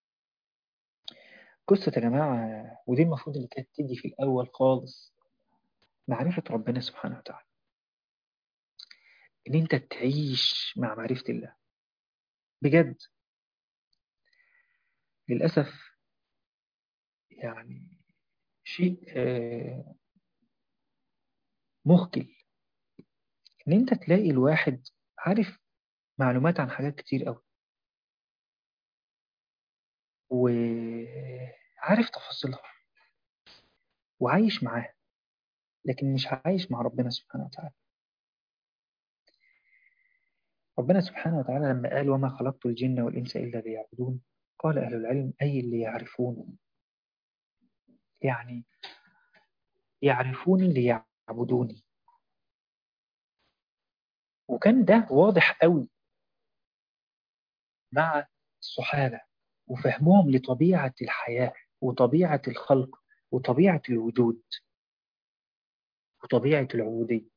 قصة يا جماعة ودي المفروض اللي كانت تيجي في الأول خالص معرفة ربنا سبحانه وتعالى إن أنت تعيش مع معرفة الله بجد للأسف يعني شيء مخجل إن أنت تلاقي الواحد عارف معلومات عن حاجات كتير قوي وعارف تفاصيلها وعايش معاها لكن مش عايش مع ربنا سبحانه وتعالى ربنا سبحانه وتعالى لما قال وما خلقت الجن والإنس إلا ليعبدون قال أهل العلم أي اللي يعرفون يعني يعرفوني ليعبدوني وكان ده واضح قوي مع الصحابة وفهمهم لطبيعة الحياة وطبيعة الخلق وطبيعة الوجود وطبيعة العبودية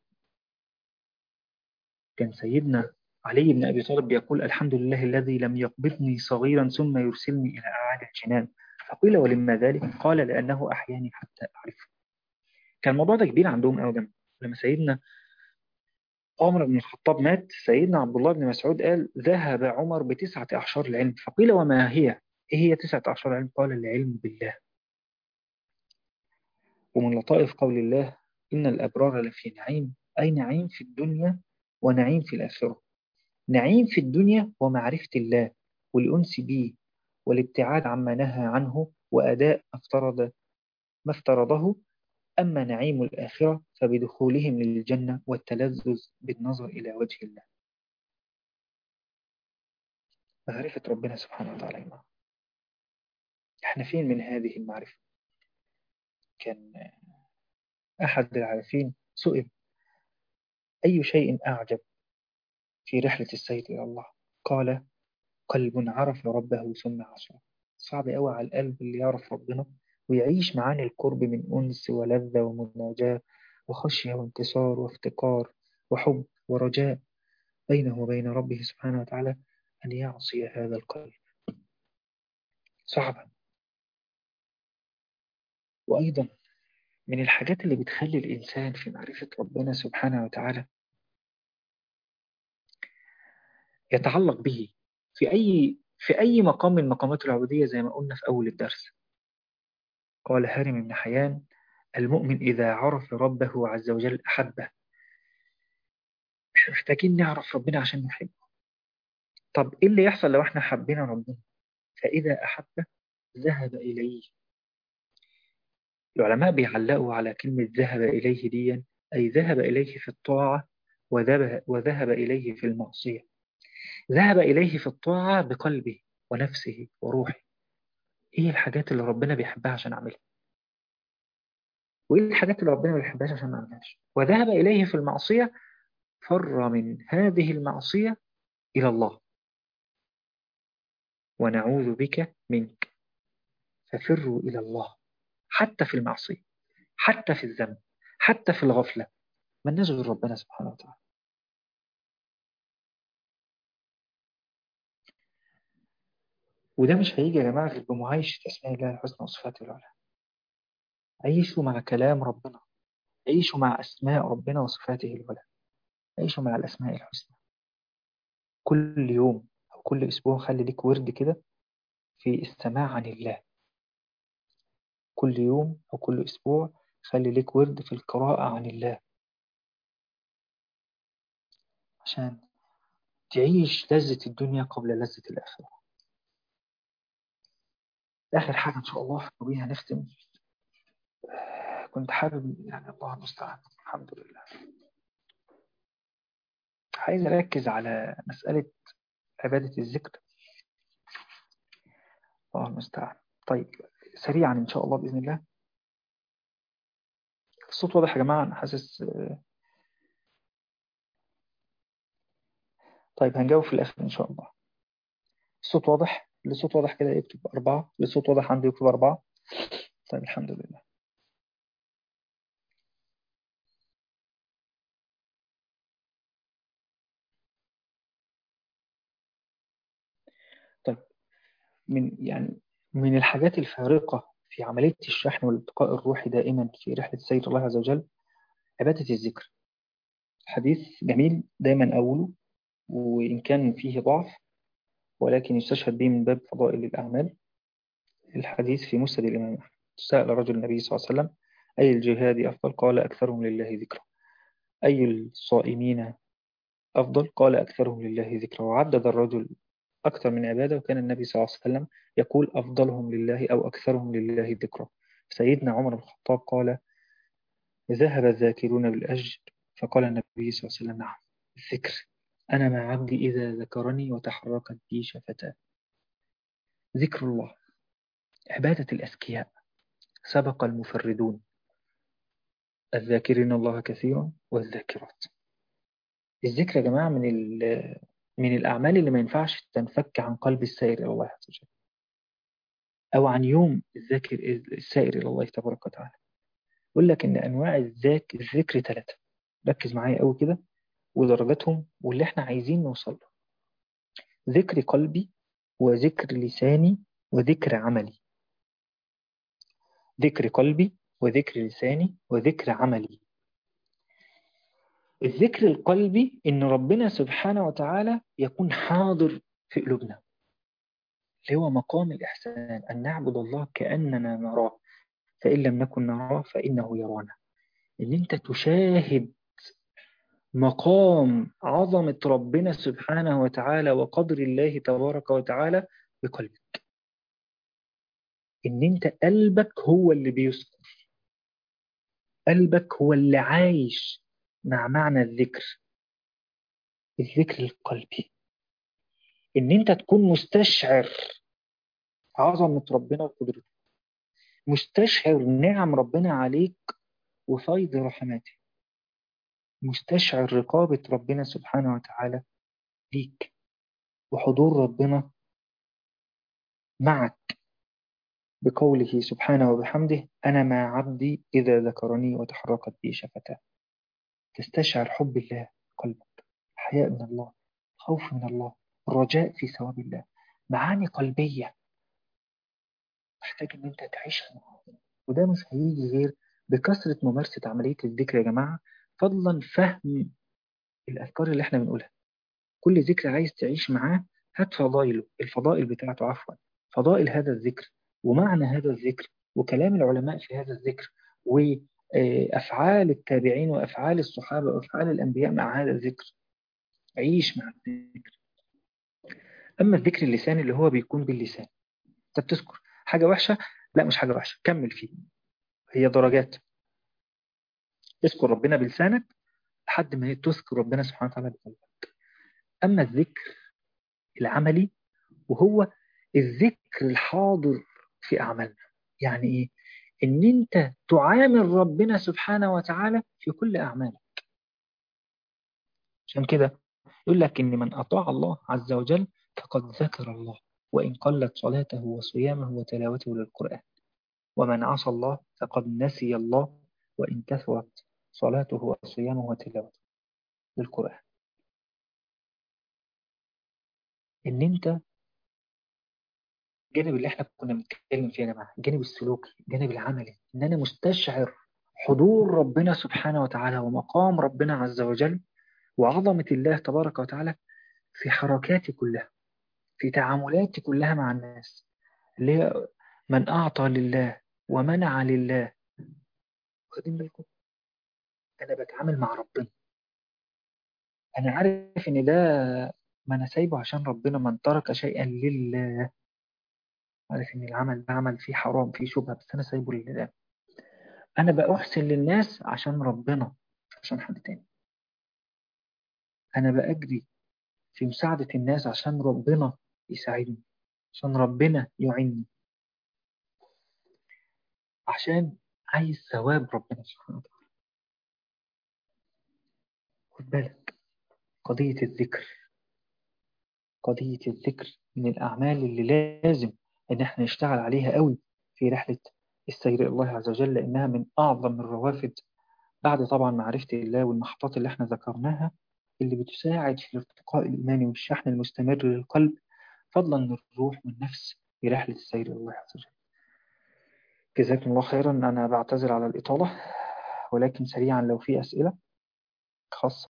كان سيدنا علي بن أبي طالب يقول الحمد لله الذي لم يقبضني صغيرا ثم يرسلني إلى أعالي الجنان فقيل ولما ذلك قال لأنه أحياني حتى أعرفه كان الموضوع ده كبير عندهم قوي جنب لما سيدنا عمر بن الخطاب مات سيدنا عبد الله بن مسعود قال ذهب عمر بتسعة أعشار العلم فقيل وما هي إيه هي تسعة أعشار العلم قال العلم بالله ومن لطائف قول الله إن الأبرار لفي نعيم أي نعيم في الدنيا ونعيم في الآخرة نعيم في الدنيا ومعرفة الله والأنس به والابتعاد عما نهى عنه وأداء ما افترض ما افترضه أما نعيم الآخرة فبدخولهم للجنة والتلذذ بالنظر إلى وجه الله معرفة ربنا سبحانه وتعالى معه. احنا فين من هذه المعرفة كان أحد العارفين سئل أي شيء أعجب في رحلة السير إلى الله قال قلب عرف ربه ثم عصى صعب قوي على القلب اللي يعرف ربنا ويعيش معاني القرب من أنس ولذة ومناجاة وخشية وانتصار وافتقار وحب ورجاء بينه وبين ربه سبحانه وتعالى أن يعصي هذا القلب صعبا وأيضا من الحاجات اللي بتخلي الإنسان في معرفة ربنا سبحانه وتعالى يتعلق به في أي في أي مقام من مقامات العبودية زي ما قلنا في أول الدرس قال هارم بن حيان المؤمن إذا عرف ربه عز وجل أحبه مش محتاجين نعرف ربنا عشان نحبه طب إيه اللي يحصل لو إحنا حبينا ربنا فإذا أحبه ذهب إليه العلماء بيعلقوا على كلمة ذهب إليه دي أي ذهب إليه في الطاعة وذهب, وذهب إليه في المعصية ذهب إليه في الطاعة بقلبه ونفسه وروحه إيه الحاجات اللي ربنا بيحبها عشان أعملها وإيه الحاجات اللي ربنا ما بيحبهاش عشان ما أعملهاش وذهب إليه في المعصية فر من هذه المعصية إلى الله ونعوذ بك منك ففروا إلى الله حتى في المعصية حتى في الذنب حتى في الغفلة ما غير ربنا سبحانه وتعالى وده مش هيجي يا جماعة غير بمعايشة أسماء الله الحسنى وصفاته العلى عيشوا مع كلام ربنا عيشوا مع أسماء ربنا وصفاته العلى عيشوا مع الأسماء الحسنى كل يوم أو كل أسبوع خلي ليك ورد كده في السماع عن الله كل يوم أو كل أسبوع خلي ليك ورد في القراءة عن الله عشان تعيش لذة الدنيا قبل لذة الآخرة آخر حاجة إن شاء الله وبيها نختم كنت حابب يعني الله المستعان الحمد لله عايز أركز على مسألة عبادة الذكر الله المستعان طيب سريعا إن شاء الله بإذن الله الصوت واضح يا جماعة أنا حاسس طيب هنجاوب في الآخر إن شاء الله الصوت واضح اللي الصوت واضح كده يكتب أربعة اللي الصوت واضح عنده يكتب أربعة طيب الحمد لله طيب من يعني من الحاجات الفارقة في عملية الشحن والالتقاء الروحي دائما في رحلة سيد الله عز وجل عبادة الذكر حديث جميل دايما أوله وإن كان فيه ضعف ولكن يستشهد به من باب فضائل الأعمال الحديث في مسند الإمام أحمد سأل رجل النبي صلى الله عليه وسلم أي الجهاد أفضل قال أكثرهم لله ذكرا أي الصائمين أفضل قال أكثرهم لله ذكرا وعدد الرجل أكثر من عبادة وكان النبي صلى الله عليه وسلم يقول أفضلهم لله أو أكثرهم لله ذكرا سيدنا عمر بن الخطاب قال ذهب الذاكرون بالأجر فقال النبي صلى الله عليه وسلم نعم الذكر أنا مع عبدي إذا ذكرني وتحركت بي شفتاه ذكر الله عبادة الأذكياء سبق المفردون الذاكرين الله كثيرا والذاكرات الذكر يا جماعة من من الأعمال اللي ما ينفعش تنفك عن قلب السائر إلى الله عز وجل أو عن يوم الذاكر السائر إلى الله تبارك وتعالى يقول لك إن أنواع الذاك الذكر ثلاثة ركز معايا قوي كده ودرجاتهم واللي احنا عايزين نوصل له ذكر قلبي وذكر لساني وذكر عملي ذكر قلبي وذكر لساني وذكر عملي الذكر القلبي إن ربنا سبحانه وتعالى يكون حاضر في قلوبنا اللي هو مقام الإحسان أن نعبد الله كأننا نراه فإن لم نكن نراه فإنه يرانا إن أنت تشاهد مقام عظمة ربنا سبحانه وتعالى وقدر الله تبارك وتعالى بقلبك إن أنت قلبك هو اللي بيذكر قلبك هو اللي عايش مع معنى الذكر الذكر القلبي ان انت تكون مستشعر عظمة ربنا وقدرته مستشعر نعم ربنا عليك وفيض رحماته مستشعر رقابة ربنا سبحانه وتعالى ليك وحضور ربنا معك بقوله سبحانه وبحمده أنا مع عبدي إذا ذكرني وتحركت بي شفتاه تستشعر حب الله قلبك حياء من الله خوف من الله الرجاء في ثواب الله معاني قلبية محتاج ان انت تعيشها مع ربنا وده مش هيجي غير بكثرة ممارسة عملية الذكر يا جماعة فضلا فهم الأذكار اللي احنا بنقولها كل ذكر عايز تعيش معاه هات فضائله الفضائل بتاعته عفوا فضائل هذا الذكر ومعنى هذا الذكر وكلام العلماء في هذا الذكر وأفعال التابعين وأفعال الصحابة وأفعال الأنبياء مع هذا الذكر عيش مع الذكر أما الذكر اللساني اللي هو بيكون باللسان أنت بتذكر حاجة وحشة لا مش حاجة وحشة كمل فيه هي درجات اذكر ربنا بلسانك لحد ما تذكر ربنا سبحانه وتعالى بقلبك أما الذكر العملي وهو الذكر الحاضر في أعمالنا يعني إيه؟ إن أنت تعامل ربنا سبحانه وتعالى في كل أعمالك عشان كده يقول لك إن من أطاع الله عز وجل فقد ذكر الله وإن قلت صلاته وصيامه وتلاوته للقرآن ومن عصى الله فقد نسي الله وإن كثرت صلاته وصيامه وتلاوته للقرآن إن أنت الجانب اللي احنا كنا بنتكلم فيه يا جماعة الجانب السلوكي الجانب العملي إن أنا مستشعر حضور ربنا سبحانه وتعالى ومقام ربنا عز وجل وعظمة الله تبارك وتعالى في حركاتي كلها في تعاملاتي كلها مع الناس اللي هي من أعطى لله ومنع لله واخدين بالكم أنا بتعامل مع ربنا أنا عارف إن ده ما أنا سايبه عشان ربنا من ترك شيئا لله عارف إن العمل ده عمل فيه حرام فيه شبهة بس أنا سايبه لله أنا بأحسن للناس عشان ربنا مش عشان حد تاني أنا بأجري في مساعدة الناس عشان ربنا يساعدني عشان ربنا يعني عشان عايز ثواب ربنا سبحانه وتعالى خد بالك قضية الذكر قضية الذكر من الأعمال اللي لازم إن احنا نشتغل عليها قوي في رحلة السير إلى الله عز وجل لأنها من أعظم الروافد بعد طبعا معرفة الله والمحطات اللي احنا ذكرناها اللي بتساعد في الارتقاء الإيماني والشحن المستمر للقلب فضلا من الروح والنفس في رحلة السير إلى الله عز وجل جزاكم الله خيرا أنا بعتذر على الإطالة ولكن سريعا لو في أسئلة خاصة